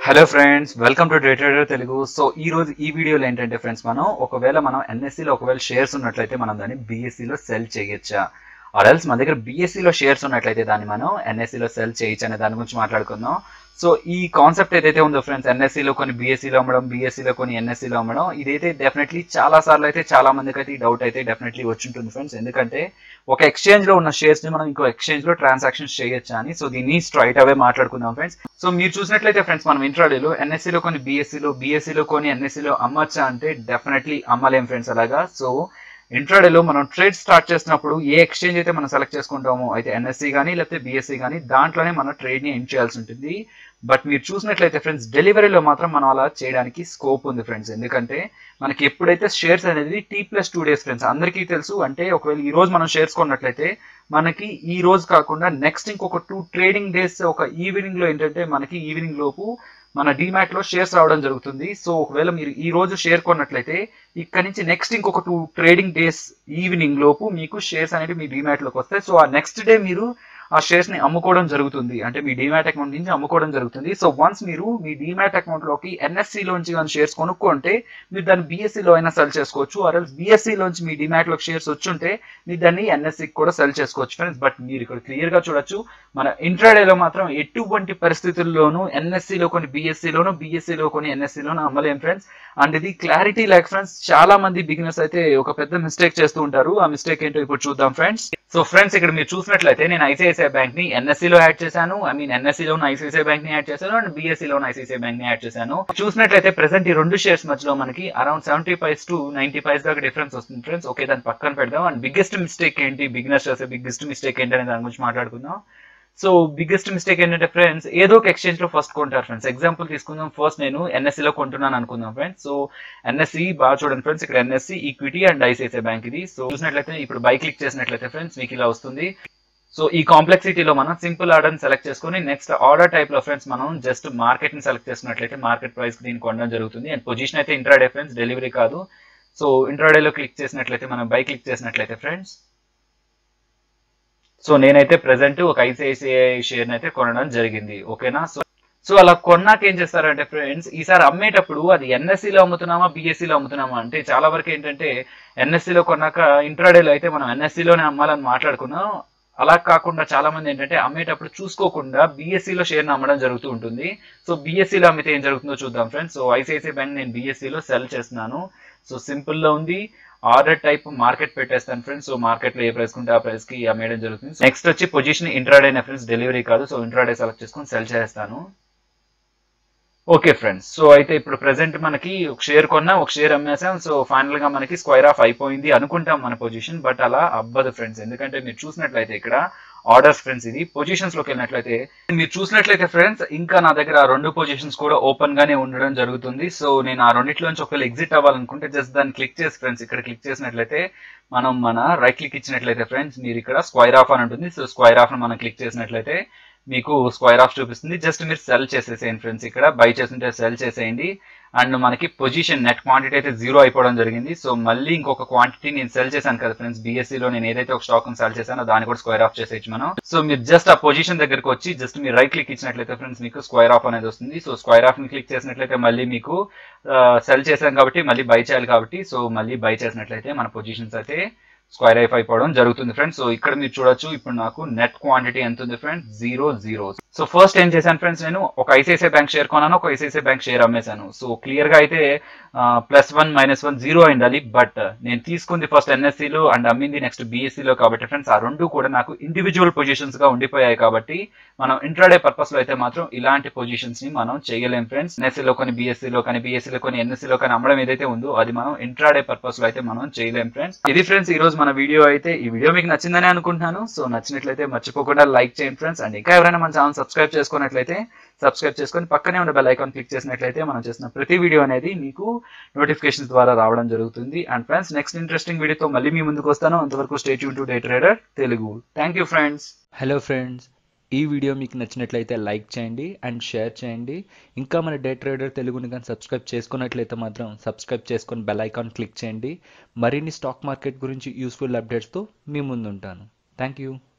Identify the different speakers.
Speaker 1: hello friends welcome to day trader Telugu so ఈ రోజు ఈ వీడియోలో ఏంటంటే ఫ్రెండ్స్ మనం ఒకవేళ మనం NSE లో ఒకవేళ షేర్స్ ఉన్నట్లయితే మనం దాన్ని BSE లో సెల్ చేయొచ్చా ఆర్ ఎల్స్ మన దగ్గర BSE లో షేర్స్ ఉన్నట్లయితే దాన్ని మనం NSE లో సెల్ చేయొచ్చు అనే దాని గురించి మాట్లాడుకుందాం సో ఈ కాన్సెప్ట్ ఏదైతే ఉందో ఫ్రెండ్స్ NSE లో కొన్ని BSE లో అమ్మడం BSE లో కొన్ని NSE లో అమ్మడం ఇదైతే డెఫినెట్లీ చాలా సార్లు అయితే చాలా మందికి అయితే ఈ డౌట్ అయితే డెఫినెట్లీ వచ్చి ఉంటుంది ఫ్రెండ్స్ ఎందుకంటే ఒక ఎక్స్చేంజ్ లో ఉన్న షేర్స్ ని మనం ఇంకో ఎక్స్చేంజ్ లో ట్రాన్సాక్షన్స్ చేయొచ్చా అని సో దీన్ని స్ట్రైట్ అవే మాట్లాడుకుందాం ఫ్రెండ్స్ సో మీరు చూసినట్లయితే ఫ్రెండ్స్ మనం ఇంట్రాడేలో ఎన్ఎస్సీ లో కొన్ని BSE లో BSE లో కొన్ని NSE లో అమ్మచ్చా అంటే డెఫినెట్లీ అమ్మలేం ఫ్రెండ్స్ అలాగా సో ఇంట్రాడేలో మనం ట్రేడ్ స్టార్ట్ చేసినప్పుడు ఏ ఎక్స్చేంజ్ అయితే మనం సెలెక్ట్ చేసుకుంటామో అయితే ఎన్ఎస్సి కానీ లేకపోతే బిఎస్సి కానీ దాంట్లోనే మనం ట్రేడ్ ని ఎండ్ చేయాల్సి ఉంటుంది బట్ మీరు చూసినట్లయితే ఫ్రెండ్స్ డెలివరీలో మాత్రం మనం అలా చేయడానికి స్కోప్ ఉంది ఫ్రెండ్స్ ఎందుకంటే మనకి ఎప్పుడైతే షేర్స్ అనేది T plus two days friends అందరికీ తెలుసు అంటే ఒకవేళ ఈ రోజు మనం షేర్స్ కొన్నట్లయితే మనకి ఈ రోజు కాకుండా నెక్స్ట్ ఇంకొక టూ ట్రేడింగ్ డేస్ ఒక ఈవినింగ్ లో ఏంటంటే మనకి ఈవినింగ్ లోపు మన డిమాట్ లో షేర్స్ రావడం జరుగుతుంది సో ఒకవేళ మీరు ఈ రోజు షేర్ కొన్నట్లయితే ఇక్కడ నుంచి నెక్స్ట్ ఇంకొక టూ ట్రేడింగ్ డేస్ ఈవినింగ్ లోపు మీకు షేర్స్ అనేవి మీ డిమాట్ లోకి వస్తాయి సో ఆ నెక్స్ట్ డే మీరు ఆ షేర్స్ ని అమ్ముకోవడం జరుగుతుంది అంటే మీ డిమాట్ అకౌంట్ నుంచి అమ్ముకోవడం జరుగుతుంది సో వన్స్ మీరు మీ డిమాట్ అకౌంట్ లోకి ఎన్ఎస్సి లోంచి కానీ షేర్స్ కొనుక్కుంటే మీరు దాన్ని BSE లో అయినా సెల్ చేసుకోవచ్చు ఆర్ ఎల్స్ BSE లోంచి మీ డిమాట్ లోకి షేర్స్ వచ్చుంటే మీరు దాన్ని NSE కి కూడా సెల్ చేసుకోవచ్చు ఫ్రెండ్స్ బట్ మీరు ఇక్కడ క్లియర్ గా చూడొచ్చు మన ఇంట్రాడేలో మాత్రం ఎటువంటి పరిస్థితుల్లోనూ NSE లో కొన్ని BSE లోను BSE లో కొన్ని NSE లోను అమ్మలేం ఫ్రెండ్స్ అండ్ ఇది క్లారిటీ లైక్ ఫ్రెండ్స్ చాలా మంది బిగినర్స్ అయితే ఒక పెద్ద మిస్టేక్ చేస్తూ ఉంటారు ఆ మిస్టేక్ ఏంటో ఇప్పుడు చూద్దాం ఫ్రెండ్స్ సో ఫ్రెండ్స్ ఇక్కడ మీరు చూసినట్లయితే నేను ఐసిఐసిఐ బ్యాంక్ ని ఎన్ఎస్సి లో యాడ్ చేశాను ఐ మీన్ ఎన్ఎస్సి లో ఐసిఐసిఐ బ్యాంక్ ని యాడ్ చేశాను అండ్ బిఎస్సి లో ఐసిఐసిఐ బ్యాంక్ ని యాడ్ చేశాను చూసినట్లయితే ప్రెసెంట్ ఈ రెండు షేర్స్ మధ్యలో మనకి around seventy paise to ninety paise దాకా డిఫరెన్స్ వస్తుంది ఫ్రెండ్స్ ఓకే దాన్ని పక్కన పెడదాం అండ్ బిగ్గెస్ట్ మిస్టేక్ ఏంటి బిగినర్స్ చేసే బిగ్గెస్ట్ మిస్టేక్ ఏంటి అనే దాని గురించి మాట్లాడుకుందాం సో బిగ్గెస్ట్ మిస్టేక్ ఏంటంటే ఫ్రెండ్స్ ఏదో ఒక ఎక్స్చేంజ్ లో ఫస్ట్ కొంటారు ఫ్రెండ్స్ ఎగ్జాంపుల్ తీసుకుందాం ఫస్ట్ నేను ఎన్ఎస్సి లో కొంటున్నాను అనుకుందాం ఫ్రెండ్స్ సో ఎన్ఎస్సి బాగా చూడండి ఫ్రెండ్స్ ఇక్కడ NSE equity and ICICI bank ఇది సో చూసినట్లయితే ఇప్పుడు బై క్లిక్ చేసినట్లయితే ఫ్రెండ్స్ మీకు ఇలా వస్తుంది సో ఈ కాంప్లెక్సిటీలో మనం సింపుల్ ఆర్డర్ సెలెక్ట్ చేసుకొని నెక్స్ట్ ఆర్డర్ టైప్ లో ఫ్రెండ్స్ మనం జస్ట్ మార్కెట్ ని సెలెక్ట్ చేసుకున్నట్లయితే మార్కెట్ ప్రైస్ దీన్ని కొనడం జరుగుతుంది అండ్ పొజిషన్ అయితే ఇంట్రాడే ఫ్రెండ్స్ డెలివరీ కాదు సో ఇంట్రాడేలో క్లిక్ చేసినట్లయితే మనం బై క్లిక్ చేసినట్లయితే ఫ్రెండ్స్ సో నేనైతే ప్రెసెంట్ ఒక ఐసిఐసిఐ షేర్ అయితే కొనడం జరిగింది ఓకేనా సో సో అలా కొన్నాక ఏం చేస్తారంటే ఫ్రెండ్స్ ఈసారి అమ్మేటప్పుడు అది ఎన్ఎస్సి లో అమ్ముతున్నామా BSE లో అమ్ముతున్నామా అంటే చాలా వరకు ఏంటంటే NSE లో కొన్నాక ఇంట్రాడేలో అయితే మనం NSE లోనే అమ్మాలని మాట్లాడుకున్నాం అలా కాకుండా చాలా మంది ఏంటంటే అమ్మేటప్పుడు చూసుకోకుండా BSE లో షేర్ అమ్మడం జరుగుతూ ఉంటుంది సో BSE లో అమ్మితే ఏం జరుగుతుందో చూద్దాం ఫ్రెండ్స్ సో ఐసిఐసిఐ బ్యాంక్ నేను BSE లో సెల్ చేస్తున్నాను సో సింపుల్ లో ఉంది ఆర్డర్ టైప్ మార్కెట్ పెట్టేస్తాను ఫ్రెండ్స్ సో మార్కెట్ లో ఏ ప్రైస్ ఉంటే ఆ ప్రైస్ కి అమ్మేయడం జరుగుతుంది నెక్స్ట్ వచ్చి పొజిషన్ ఇంట్రాడే ఫ్రెండ్స్ డెలివరీ కాదు సో ఇంట్రాడే సెలెక్ట్ చేసుకొని సెల్ చేస్తాను ఓకే ఫ్రెండ్స్ సో అయితే ఇప్పుడు ప్రెసెంట్ మనకి ఒక షేర్ కొన్నా ఒక షేర్ అమ్మేసాం సో ఫైనల్ గా మనకి స్క్వైర్ ఆఫ్ అయిపోయింది అనుకుంటాం మన పొజిషన్ బట్ అలా అవ్వదు ఫ్రెండ్స్ ఎందుకంటే మీరు చూసినట్లయితే ఇక్కడ ఆర్డర్స్ ఫ్రెండ్స్ ఇది పొజిషన్స్ లోకి వెళ్ళినట్లయితే మీరు చూసినట్లయితే ఫ్రెండ్స్ ఇంకా నా దగ్గర ఆ రెండు పొజిషన్స్ కూడా ఓపెన్ గానే ఉండడం జరుగుతుంది సో నేను ఆ రెండిట్లోంచి ఒకవేళ ఎగ్జిట్ అవ్వాలనుకుంటే జస్ట్ దాన్ని క్లిక్ చేసి ఫ్రెండ్స్ ఇక్కడ క్లిక్ చేసినట్లయితే మనం మన రైట్ క్లిక్ ఇచ్చినట్లయితే ఫ్రెండ్స్ మీరు ఇక్కడ స్క్వైర్ ఆఫ్ అని ఉంటుంది సో స్క్వైర్ ఆఫ్ మనం క్లిక్ చేసినట్లయితే మీకు స్క్వైర్ ఆఫ్ చూపిస్తుంది జస్ట్ మీరు సెల్ చేసేసేయండి ఫ్రెండ్స్ ఇక్కడ బై చేస్తుంటే సెల్ చేసేయండి అండ్ మనకి పొజిషన్ నెట్ క్వాంటిటీ అయితే జీరో అయిపోవడం జరిగింది సో మళ్ళీ ఇంకొక క్వాంటిటీ నేను సెల్ చేశాను కదా ఫ్రెండ్స్ BSE లో నేను ఏదైతే ఒక స్టాక్ సెల్ చేశానో దాన్ని కూడా స్క్వైర్ ఆఫ్ చేసేయచ్చు మనం సో మీరు జస్ట్ ఆ పొజిషన్ దగ్గరకు వచ్చి జస్ట్ మీరు రైట్ క్లిక్ ఇచ్చినట్లయితే ఫ్రెండ్స్ మీకు స్క్వైర్ ఆఫ్ అనేది వస్తుంది సో స్క్వైర్ ఆఫ్ ని క్లిక్ చేసినట్లయితే మళ్ళీ మీకు సెల్ చేశాం కాబట్టి మళ్ళీ బై చేయాలి కాబట్టి సో మళ్ళీ బై చేసినట్లయితే మన పొజిషన్స్ అయితే స్క్వైర్ ఐఫ్ అయిపోవడం జరుగుతుంది ఫ్రెండ్స్ సో ఇక్కడ మీరు చూడొచ్చు ఇప్పుడు నాకు నెట్ క్వాంటిటీ ఎంత ఉంది friends zero zero so first ఏం చేశాను ఫ్రెండ్స్ నేను ఒక ఐసిఐసిఐ బ్యాంక్ షేర్ కొన్నాను ఒక ఐసిఐసిఐ బ్యాంక్ షేర్ అమ్మేశాను సో క్లియర్ గా అయితే plus one minus one zero అయిండాలి బట్ నేను తీసుకుంది ఫస్ట్ ఎన్ఎస్సీలో అండ్ అమ్మింది నెక్స్ట్ లో కాబట్టి ఫ్రెండ్స్ ఆ రెండు కూడా నాకు ఇండివిజువల్ పొజిషన్స్ గా ఉండిపోయాయి కాబట్టి మనం ఇంట్రాడే పర్పస్ లో అయితే మాత్రం ఇలాంటి పొజిషన్స్ ని మనం చేయలేం ఫ్రెండ్స్ ఎన్ఎస్సీ లో కొన్ని BSE లో కానీ BSE లో కొన్ని NSE లో కానీ అమ్మడం ఏదైతే ఉందో అది మనం ఇంట్రాడే పర్పస్ లో అయితే మనం చేయలేం ఫ్రెండ్స్ ఇది ఫ్రెండ్స్ ఈ రోజు మన వీడియో అయితే ఈ వీడియో మీకు నచ్చిందని అనుకుంటున్నాను సో నచ్చినట్లయితే మర్చిపోకుండా లైక్ చేయండి ఫ్రెండ్స్ అండ్ ఇంకా ఎవరైనా మన ఛానల్ సబ్స్క్రైబ్ చేసుకున్నట్లయితే సబ్స్క్రైబ్ చేసుకొని పక్కనే ఉన్న బెల్ ఐకాన్ క్లిక్ చేసినట్లయితే మనం చేసిన ప్రతి వీడియో అనేది మీకు నోటిఫికేషన్స్ ద్వారా రావడం జరుగుతుంది అండ్ ఫ్రెండ్స్ నెక్స్ట్ ఇంట్రెస్టింగ్ వీడియోతో మళ్ళీ మీ ముందుకు వస్తాను అంతవరకు stay tune to day trader Telugu thank you friends
Speaker 2: hello friends ఈ వీడియో మీకు నచ్చినట్లయితే లైక్ చేయండి అండ్ షేర్ చేయండి ఇంకా మన డే ట్రేడర్ తెలుగుని కానీ సబ్స్క్రైబ్ చేసుకున్నట్లయితే మాత్రం సబ్స్క్రైబ్ చేసుకొని బెల్ ఐకాన్ క్లిక్ చేయండి మరిన్ని స్టాక్ మార్కెట్ గురించి యూస్ఫుల్ అప్డేట్స్తో మీ ముందు ఉంటాను థ్యాంక్ యూ